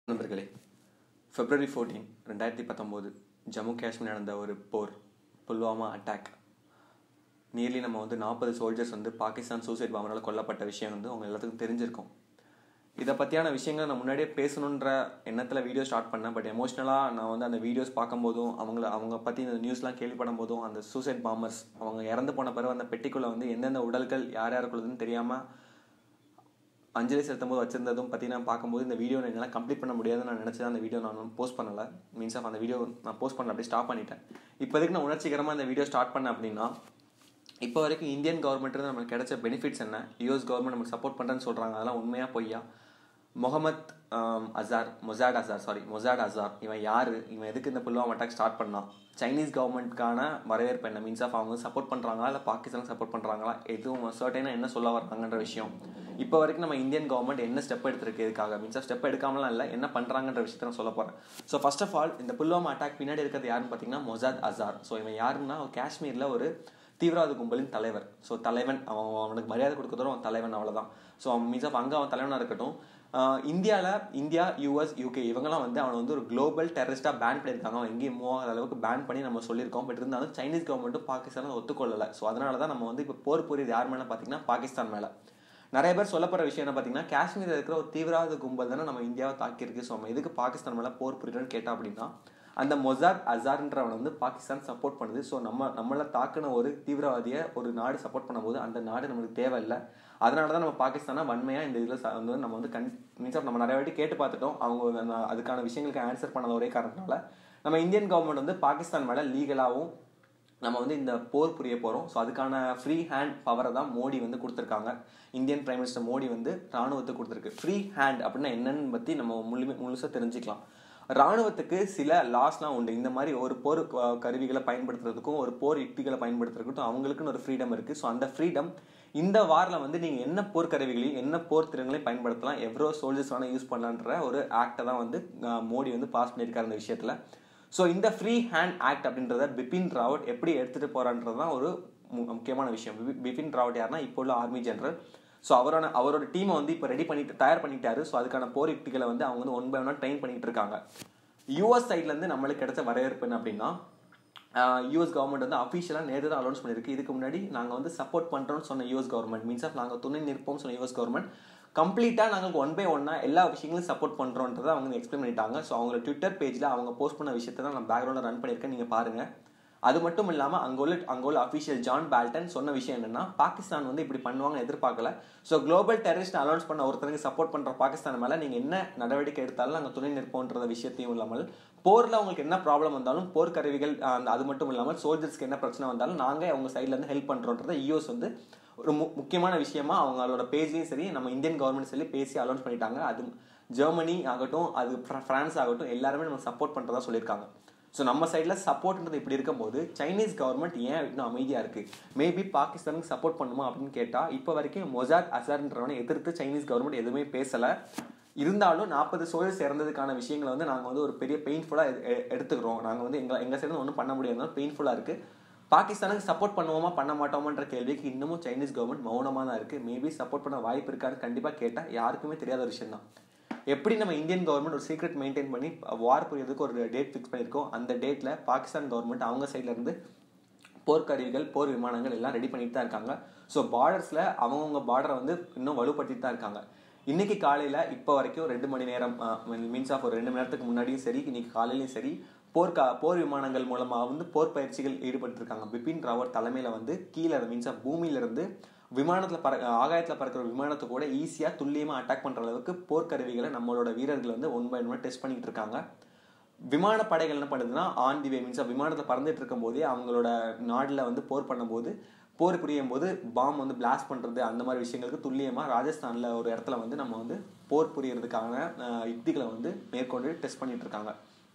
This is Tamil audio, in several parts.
நண்பர்களே பிப்ரவரி ஃபோர்டீன் ரெண்டாயிரத்தி பத்தொம்போது ஜம்மு காஷ்மீர் நடந்த ஒரு போர் புல்வாமா அட்டாக் நியர்லி நம்ம வந்து நாற்பது சோல்ஜர்ஸ் வந்து பாகிஸ்தான் சூசைட் பாம்பரால் கொல்லப்பட்ட விஷயம் வந்து உங்க எல்லாத்துக்கும் தெரிஞ்சிருக்கும் இதை பற்றியான விஷயங்களை நான் முன்னாடியே பேசணுன்ற எண்ணத்தில் வீடியோ ஸ்டார்ட் பண்ணேன் பட் எமோஷ்னலாக நான் வந்து அந்த வீடியோஸ் பார்க்கும்போதும் அவங்கள அவங்க பற்றி இந்த நியூஸ்லாம் கேள்விப்படும் போதும் அந்த சூசைட் பாம்பர்ஸ் அவங்க இறந்து போன பிறகு அந்த பெட்டிக்குள்ளே வந்து எந்தெந்த உடல்கள் யார் யாருக்குள்ளதுன்னு தெரியாமல் அஞ்சலி செலுத்தும் போது வச்சிருந்ததும் பற்றி நான் பார்க்கும்போது இந்த வீடியோ என்னால் கம்ப்ளீட் பண்ண முடியாதுன்னு நான் நினச்சி அந்த வீடியோ நான் போஸ்ட் பண்ணலை மீன்ஸ் ஆஃப் அந்த வீடியோ நான் போஸ்ட் பண்ணல அப்படியே ஸ்டாப் பண்ணிட்டேன் இப்போதைக்கு நான் உணர்ச்சிகரமாக இந்த வீடியோ ஸ்டார்ட் பண்ணேன் அப்படின்னா இப்போ வரைக்கும் இந்தியன் கவர்மெண்ட் நமக்கு கிடைச்ச பெனிஃபிட்ஸ் என்ன யூஎஸ் கவர்மெண்ட் நமக்கு சப்போர்ட் பண்ணுறேன்னு சொல்கிறாங்க அதெல்லாம் உண்மையாக பொய்யா Mohammed Azhar Mossad Azhar sorry Mossad Azhar இவன் யார் இவன் எதுக்கு இந்த புல்வாமா அட்டாக் ஸ்டார்ட் பண்ணான் சைனீஸ் கவர்மெண்ட்கான வரவேற்பு என்ன மீன்ஸ் ஆஃப் அவங்க சப்போர்ட் பண்ணுறாங்களா இல்லை பாகிஸ்தான் சப்போர்ட் பண்ணுறாங்களா எதுவும் சர்டைனாக என்ன சொல்ல வர்றாங்கன்ற விஷயம் இப்போ வரைக்கும் நம்ம இந்தியன் கவர்மெண்ட் என்ன ஸ்டெப் எடுத்திருக்கு இதுக்காக மீன்ஸ் ஆஃப் ஸ்டெப் எடுக்காமலாம் இல்லை என்ன பண்ணுறாங்கன்ற விஷயத்த நான் சொல்ல போகிறேன் ஸோ ஃபர்ஸ்ட் ஆஃப் ஆல் இந்த புல்வாமா அட்டாக் பின்னாடி இருக்கிறது யாருன்னு பார்த்தீங்கன்னா மொசாத் அசார் ஸோ இவன் யாருன்னா காஷ்மீரில் ஒரு தீவிரவாத கும்பலின் தலைவர் ஸோ தலைவன் அவன் அவனுக்கு மரியாதை கொடுக்கறதும் அவன் தலைவன் அவ்வளோதான் ஸோ அவன் மீன்ஸ் ஆஃப் அங்கே அவன் தலைவனாக இருக்கட்டும் இந்தியாவில் இந்தியா யூஎஸ் யூகே இவங்கெல்லாம் வந்து அவனை வந்து ஒரு குளோபல் டெரரிஸ்டாக பேன் பண்ணியிருக்காங்க அவன் எங்கேயும் மூவ் ஆகாத அளவுக்கு பேன் பண்ணி நம்ம சொல்லியிருக்கோம் பட் இருந்தாலும் சைனீஸ் கவர்மெண்ட்டும் பாகிஸ்தானும் ஒத்துக்கொள்ளலை ஸோ அதனால தான் நம்ம வந்து இப்போ போர் புரியுது யார் மேலே பார்த்தீங்கன்னா பாகிஸ்தான் மேலே நிறைய பேர் சொல்லப்படுற விஷயம் என்ன பார்த்தீங்கன்னா காஷ்மீரில் இருக்கிற ஒரு தீவிரவாத கும்பல் தானே நம்ம இந்தியாவை தாக்கியிருக்கு ஸோ நம்ம எதுக்கு பாகிஸ்தான் மேலே போர் புரியுறோன்னு கேட்டா அப்படின்னா அந்த மொசாத் அசார்ன்றவனை வந்து பாகிஸ்தான் சப்போர்ட் பண்ணுது ஸோ நம்ம நம்மளை தாக்குன ஒரு தீவிரவாதியை ஒரு நாடு சப்போர்ட் பண்ணும்போது அந்த நாடு நம்மளுக்கு தேவையில்லை அதனால தான் நம்ம பாகிஸ்தானா வன்மையாக இந்த இதில் வந்து நம்ம வந்து கண் மீன்ஸ் நம்ம நிறைய வாட்டி கேட்டு பார்த்துட்டோம் அவங்க அதுக்கான விஷயங்களுக்கு ஆன்சர் பண்ணாத ஒரே காரணத்தினால நம்ம இந்தியன் கவர்மெண்ட் வந்து பாகிஸ்தான் மேலே லீகலாகவும் நம்ம வந்து இந்த போர் புரிய போகிறோம் ஸோ அதுக்கான ஃப்ரீ ஹேண்ட் பவரை தான் மோடி வந்து கொடுத்துருக்காங்க இந்தியன் பிரைம் மினிஸ்டர் மோடி வந்து ராணுவத்துக்கு கொடுத்துருக்கு ஃப்ரீ ஹேண்ட் அப்படின்னா என்னன்னு பற்றி நம்ம முழுமை முழுசாக தெரிஞ்சுக்கலாம் ராணுவத்துக்கு சில லாஸ்லாம் உண்டு இந்த மாதிரி ஒரு போர் கருவிகளை பயன்படுத்துறதுக்கும் ஒரு போர் யுக்திகளை பயன்படுத்துறதுக்கும் அவங்களுக்குன்னு ஒரு ஃப்ரீடம் இருக்குது ஸோ அந்த ஃப்ரீடம் இந்த வாரில் வந்து நீங்கள் என்ன போர் கருவிகளையும் என்ன போர் திறன்களையும் பயன்படுத்தலாம் எவ்வளோ சோல்ஜர்ஸ் வேணால் யூஸ் பண்ணலான்ற ஒரு ஆக்டை தான் வந்து மோடி வந்து பாஸ் பண்ணியிருக்காரு இந்த விஷயத்தில் ஸோ இந்த ஃப்ரீ ஹேண்ட் ஆக்ட் அப்படின்றத பிபின் ராவத் எப்படி எடுத்துகிட்டு போகிறான்றது தான் ஒரு முக்கியமான விஷயம் பிபின் ராவத் யாருன்னா இப்போ உள்ள ஆர்மி ஜெனரல் ஸோ அவரோட அவரோட டீமை வந்து இப்போ ரெடி பண்ணிட்டு தயார் பண்ணிட்டாரு ஸோ அதுக்கான போர் யுக்திகளை வந்து அவங்க வந்து ஒன் பை ஒன்னாக ட்ரெயின் பண்ணிட்டு இருக்காங்க யூஎஸ் சைட்லேருந்து நம்மளுக்கு கிடைச்ச வரவேற்பு என்ன அப்படின்னா யூஎஸ் கவர்மெண்ட் வந்து அஃபிஷியலாக நேற்று தான் அனௌன்ஸ் பண்ணியிருக்கு இதுக்கு முன்னாடி நாங்கள் வந்து சப்போர்ட் பண்ணுறோம்னு சொன்ன யூஎஸ் கவர்மெண்ட் மீன்ஸ் ஆஃப் நாங்கள் துணை நிற்போம்னு சொன்ன யூஎஸ் கவர்மெண்ட் கம்ப்ளீட்டாக நாங்கள் ஒன் பை ஒன்னாக எல்லா விஷயங்களும் சப்போர்ட் பண்ணுறோன்றதை அவங்க எக்ஸ்பிளைன் பண்ணிட்டாங்க ஸோ அவங்களோட ட்விட்டர் பேஜில் அவங்க போஸ்ட் பண்ண விஷயத்தை தான் நான் பேக்ரவுண்டில் ரன் பண்ணியிருக்கேன் நீங்கள் பாருங்கள் அது மட்டும் இல்லாமல் அங்கே உள்ள அங்கே உள்ள அஃபிஷியல் ஜான் பேல்டன் சொன்ன விஷயம் என்னன்னா பாகிஸ்தான் வந்து இப்படி பண்ணுவாங்கன்னு எதிர்பார்க்கல ஸோ குளோபல் டெரரிஸ்ட் அனௌன்ஸ் பண்ண ஒருத்தருக்கு சப்போர்ட் பண்ணுற பாகிஸ்தான் மேலே நீங்கள் என்ன நடவடிக்கை எடுத்தாலும் நாங்கள் துணை நிற்போன்ற விஷயத்தையும் இல்லாமல் போரில் உங்களுக்கு என்ன ப்ராப்ளம் வந்தாலும் போர் கருவிகள் அது மட்டும் இல்லாமல் சோல்ஜர்ஸ்க்கு என்ன பிரச்சனை வந்தாலும் நாங்கள் அவங்க சைட்லேருந்து ஹெல்ப் பண்ணுறோன்றத யூஎஸ் வந்து ஒரு மு முக்கியமான விஷயமா அவங்களோட பேஜ்லையும் சரி நம்ம இந்தியன் கவர்மெண்ட் சொல்லி பேசி அலௌன்ஸ் பண்ணிட்டாங்க அது ஜெர்மனி ஆகட்டும் அது ஃப்ரான்ஸ் ஆகட்டும் எல்லாருமே நம்ம சப்போர்ட் பண்ணுறதா சொல்லியிருக்காங்க ஸோ நம்ம சைடில் சப்போர்ட்ன்றது இப்படி இருக்கும்போது சைனீஸ் கவர்மெண்ட் ஏன் இன்னும் அமைதியாக இருக்குது மேபி பாகிஸ்தானுக்கு சப்போர்ட் பண்ணுமா அப்படின்னு கேட்டால் இப்போ வரைக்கும் மொசாத் அசார்ன்றவனை எதிர்த்து சைனீஸ் கவர்மெண்ட் எதுவுமே பேசலை இருந்தாலும் நாற்பது சோல்ஜர்ஸ் இறந்ததுக்கான விஷயங்களை வந்து நாங்கள் வந்து ஒரு பெரிய பெயின்ஃபுல்லாக எடுத்துக்கிறோம் நாங்கள் வந்து எங்கள் எங்கள் சைடு ஒன்றும் பண்ண முடியாது பெயின்ஃபுல்லாக இருக்குது பாகிஸ்தானுக்கு சப்போர்ட் பண்ணுவோமா பண்ண மாட்டோமான்ற கேள்விக்கு இன்னமும் சைனீஸ் கவர்மெண்ட் மௌனமாக தான் இருக்குது மேபி சப்போர்ட் பண்ண வாய்ப்பு இருக்கான்னு கண்டிப்பாக கேட்டால் யாருக்குமே தெரியாத ஒரு விஷயம் தான் எப்படி நம்ம இந்தியன் கவர்மெண்ட் ஒரு சீக்ரெட் மெயின்டைன் பண்ணி வார் புரியறதுக்கு ஒரு டேட் ஃபிக்ஸ் பண்ணியிருக்கோம் அந்த டேட்டில் பாகிஸ்தான் கவர்மெண்ட் அவங்க சைட்லேருந்து போர்க்கருவிகள் போர் விமானங்கள் எல்லாம் ரெடி பண்ணிட்டு தான் இருக்காங்க ஸோ பார்டர்ஸில் அவங்கவுங்க பார்டரை வந்து இன்னும் வலுப்படுத்திட்டு தான் இருக்காங்க இன்னைக்கு காலையில் இப்போ வரைக்கும் ரெண்டு மணி நேரம் மீன்ஸ் ஆஃப் ஒரு ரெண்டு மணி நேரத்துக்கு முன்னாடியும் சரி இன்னைக்கு காலையிலையும் சரி போர் கா போர் விமானங்கள் மூலமாக வந்து போர் பயிற்சிகள் ஈடுபட்டிருக்காங்க பிபின் ராவத் தலைமையில் வந்து கீழே மீன்ஸ் ஆஃப் பூமியிலிருந்து விமானத்தில் பற ஆகாயத்தில் பறக்கிற விமானத்தை கூட ஈஸியாக துல்லியமாக அட்டாக் பண்ணுற அளவுக்கு போர்க்கருவிகளை நம்மளோட வீரர்கள் வந்து ஒன் பை ஒன் டெஸ்ட் பண்ணிட்டு இருக்காங்க விமானப்படைகள் என்ன பண்ணுதுன்னா ஆன் தி வே மீன்ஸ் விமானத்தில் பறந்துட்டு இருக்கும் போதே அவங்களோட நாட்டில் வந்து போர் பண்ணும்போது போர் புரியும் போது பாம் வந்து பிளாஸ்ட் பண்ணுறது அந்த மாதிரி விஷயங்களுக்கு துல்லியமாக ராஜஸ்தானில் ஒரு இடத்துல வந்து நம்ம வந்து போர் புரியறதுக்கான யுக்திகளை வந்து மேற்கொண்டு டெஸ்ட் பண்ணிட்டு இருக்காங்க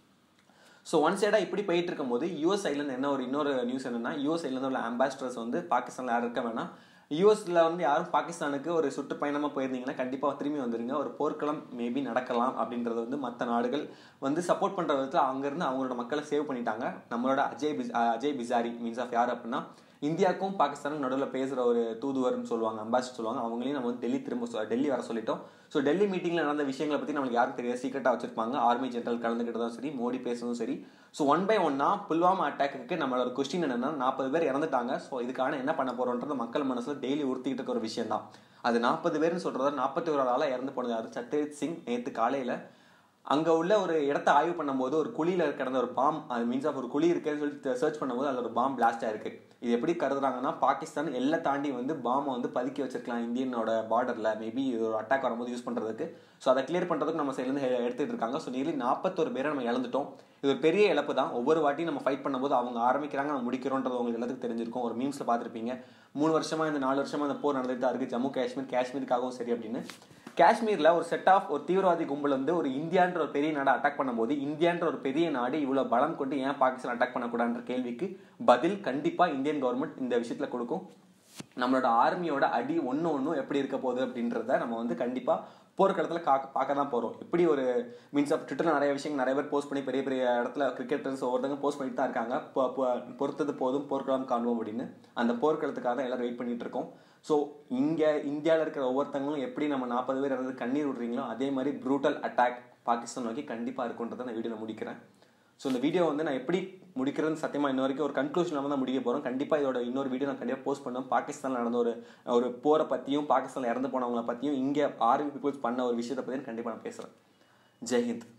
ஸோ ஒன் சைடாக இப்படி போயிட்டு இருக்கும்போது யூஎஸ் சைட்லேருந்து என்ன ஒரு இன்னொரு நியூஸ் என்னன்னா யூஎஸ் சைட்லேருந்து உள்ள அம்பாசிடர்ஸ் வந்து பாகிஸ்தானில் யாரும் இருக்க வேணாம் யூஎஸ்ல வந்து யாரும் பாகிஸ்தானுக்கு ஒரு சுற்றுப்பயணமாக போயிருந்தீங்கன்னா கண்டிப்பாக திரும்பி வந்துருங்க ஒரு போர்க்களம் மேபி நடக்கலாம் அப்படின்றது வந்து மற்ற நாடுகள் வந்து சப்போர்ட் பண்ணுற விதத்தில் அங்கேருந்து அவங்களோட மக்களை சேவ் பண்ணிட்டாங்க நம்மளோட அஜய் பிஸ் அஜய் பிசாரி மீன்ஸ் ஆஃப் யார் அப்படின்னா இந்தியாவுக்கும் பாகிஸ்தானுக்கும் நடுவில் பேசுகிற ஒரு தூதுவர்னு சொல்லுவாங்க அம்பாசிடர் சொல்லுவாங்க அவங்களையும் நம்ம வந்து டெல்லி திரும்ப சொ- டெல்லி வர சொல்லிட்டோம் ஸோ டெல்லி மீட்டிங்கில் நடந்த விஷயங்களை பற்றி நம்மளுக்கு யாருக்கு தெரியாது சீக்கிரட்டாக வச்சிருப்பாங்க ஆர்மி ஜெனரல் கலந்துக்கிட்டதும் சரி மோடி பேசுனதும் சரி ஸோ ஒன் பை ஒன்னா புல்வாமா அட்டாக்கு நம்மளோட கொஸ்டின் என்னன்னா நாற்பது பேர் இறந்துட்டாங்க ஸோ இதுக்கான என்ன பண்ண போறோன்றது மக்கள் மனசுல டெய்லி உறுத்திக்கிட்டு இருக்க ஒரு விஷயம் தான் அது நாற்பது பேர்னு சொல்றத நாற்பத்தி ஒரு ஆளா இறந்து போனது யாரு சத்யஜித் சிங் நேற்று காலையில அங்க உள்ள ஒரு இடத்த ஆய்வு பண்ணும்போது ஒரு குழியில கிடந்த ஒரு பாம் அது மீன்ஸ் ஆஃப் ஒரு குழி இருக்குன்னு சொல்லி சர்ச் பண்ணும்போது அதுல ஒரு பாம் பிளாஸ்ட் ஆயிருக்கு இது எப்படி கருதுறாங்கன்னா பாகிஸ்தான் எல்லாம் தாண்டி வந்து பாம்பை வந்து பதுக்கி வச்சிருக்கலாம் இந்தியனோட பார்டர்ல மேபி இது ஒரு அட்டாக் வரும்போது யூஸ் பண்றதுக்கு ஸோ அதை கிளியர் பண்றதுக்கு நம்ம சைட்ல இருந்து எடுத்துட்டு இருக்காங்க ஸோ நியர்லி நாற்பத்தொரு பேரை நம்ம இழந்துட்டோம் இது ஒரு பெரிய இழப்பு தான் ஒவ்வொரு வாட்டியும் நம்ம ஃபைட் பண்ணும்போது அவங்க ஆரம்பிக்கிறாங்க நம்ம முடிக்கிறோன்றது உங்களுக்கு எல்லாத்துக்கும் தெரிஞ்சிருக்கும் ஒரு மீம்ஸ்ல பார்த்திருப்பீங்க மூணு வருஷமா இந்த நாலு வருஷமா இந்த போர் நடந்துட்டு தான் இருக்கு ஜம்மு காஷ்மீர் காஷ்மீருக்காகவும் சரி அப்படின்னு காஷ்மீர்ல ஒரு செட் ஆஃப் ஒரு தீவிரவாதி கும்பல் வந்து ஒரு இந்தியான்ற ஒரு பெரிய நாடை அட்டாக் பண்ணும்போது இந்தியான்ற ஒரு பெரிய நாடு இவ்வளவு பலம் கொண்டு ஏன் பாகிஸ்தான் அட்டாக் பண்ணக்கூடாதுன்ற கேள்விக்கு பதில் கண்டிப்பா இந்தியன் கவர்மெண்ட் இந்த விஷயத்துல கொடுக்கும் நம்மளோட ஆர்மியோட அடி ஒன்று ஒன்றும் எப்படி இருக்க போகுது அப்படின்றத நம்ம வந்து கண்டிப்பா போர்க்களத்தில் காக்க பார்க்க தான் போகிறோம் இப்படி ஒரு மீன்ஸ் ஆஃப் ட்விட்டரில் நிறைய விஷயங்கள் நிறைய பேர் போஸ்ட் பண்ணி பெரிய பெரிய இடத்துல கிரிக்கெட்டர்ஸ் ஒவ்வொருத்தங்க போஸ்ட் பண்ணிட்டு தான் இருக்காங்க பொ- பொ- பொறுத்தது போதும் போர்க்களம் காண்போம் அப்படின்னு அந்த போர்க்களத்துக்காக தான் எல்லாரும் வெயிட் பண்ணிட்டு இருக்கோம் ஸோ இங்கே இந்தியாவில் இருக்கிற ஒவ்வொருத்தங்களும் எப்படி நம்ம நாற்பது பேர் இறந்து கண்ணீர் விடுறீங்களோ அதே மாதிரி ப்ரூட்டல் அட்டாக் பாகிஸ்தான் நோக்கி கண்டிப்பாக இருக்குன்றதை நான் வீடியோவில் முடிக்கிறேன் ஸோ இந்த வீடியோ வந்து நான் எப்படி முடிக்கிறதுன்னு சத்தியமா இன்ன வரைக்கும் ஒரு கன்க்ளூஷன் தான் முடிக்க போகிறோம் கண்டிப்பாக இதோட இன்னொரு வீடியோ நான் கண்டிப்பாக போஸ்ட் பண்ணுவேன் பாகிஸ்தானில் நடந்த ஒரு ஒரு போரை பற்றியும் பாகிஸ்தானில் இறந்து போனவங்களை பற்றியும் இங்கே ஆர்மி பீப்புள்ஸ் பண்ண ஒரு விஷயத்தை பற்றியும் கண்டிப்பாக நான் பேசுகிறேன் ஜெய்ஹிந்த்